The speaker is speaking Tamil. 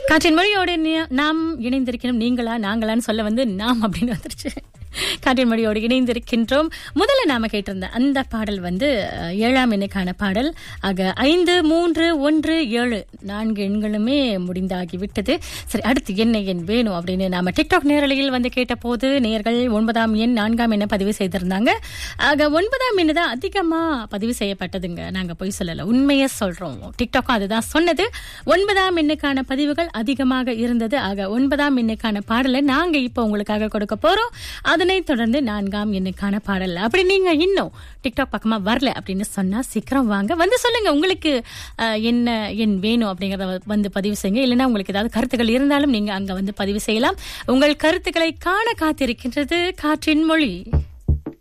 காற்றின் மொழியோடு நி- நாம் இணைந்திருக்கிறோம் நீங்களா நாங்களான்னு சொல்ல வந்து நாம் அப்படின்னு வந்துருச்சு காற்றின் மொழியோடு இணைந்திருக்கின்றோம் முதல்ல நாம கேட்டிருந்த அந்த பாடல் வந்து அஹ், ஏழாம் எண்ணுக்கான பாடல் ஆக ஐந்து மூன்று ஒன்று ஏழு நான்கு எண்களுமே முடிந்தாகி விட்டது சரி அடுத்து என்ன எண் வேணும் அப்படின்னு நாம டிக்டாக் நேரலையில் வந்து கேட்டபோது நேர்கள் ஒன்பதாம் எண் நான்காம் எண்ணை பதிவு செய்திருந்தாங்க ஆக ஒன்பதாம் எண்ணு தான் அதிகமா பதிவு செய்யப்பட்டதுங்க நாங்க போய் சொல்லல உண்மையை சொல்றோம் டிக்டாக்கும் அதுதான் சொன்னது ஒன்பதாம் எண்ணுக்கான பதிவுகள் அதிகமாக இருந்தது ஆக ஒன்பதாம் எண்ணுக்கான பாடலை நாங்க இப்போ உங்களுக்காக கொடுக்க போறோம் அதனைத் தொடர்ந்து நான்காம் எண்ணுக்கான பாடல் அப்படி நீங்க இன்னும் டிக்டாக் பக்கமா வரல அப்படின்னு சொன்னா சீக்கிரம் வாங்க வந்து சொல்லுங்க உங்களுக்கு அஹ், என்ன எண் வேணும் அப்படிங்கறத வ- வந்து பதிவு செய்யுங்க இல்லைன்னா உங்களுக்கு ஏதாவது கருத்துக்கள் இருந்தாலும் நீங்க அங்க வந்து பதிவு செய்யலாம் உங்கள் கருத்துக்களை காண காத்திருக்கின்றது காற்றின் மொழி